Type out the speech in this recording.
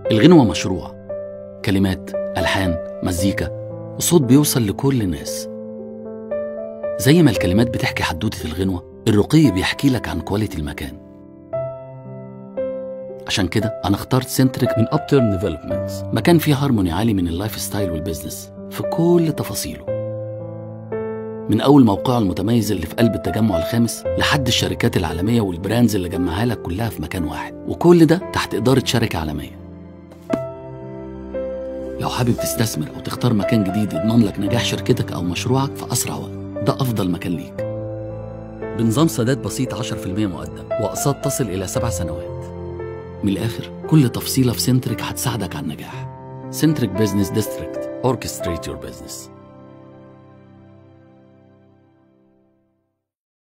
الغنوة مشروع كلمات ألحان مزيكا وصوت بيوصل لكل الناس زي ما الكلمات بتحكي حدوتة الغنوة الرقي بيحكي لك عن كواليتي المكان عشان كده أنا اخترت سنتريك من أبترن ديفلوبمنتس مكان فيه هارموني عالي من اللايف ستايل والبيزنس في كل تفاصيله من أول موقعه المتميز اللي في قلب التجمع الخامس لحد الشركات العالمية والبراندز اللي جمعها لك كلها في مكان واحد وكل ده تحت إدارة شركة عالمية لو حابب تستثمر أو تختار مكان جديد يضمن لك نجاح شركتك أو مشروعك في أسرع وقت ده أفضل مكان ليك بنظام سداد بسيط 10% مقدم وأقساط تصل إلى سبع سنوات من الآخر كل تفصيلة في سنتريك هتساعدك على النجاح سنتريك بيزنس ديستريكت Orchestrate your business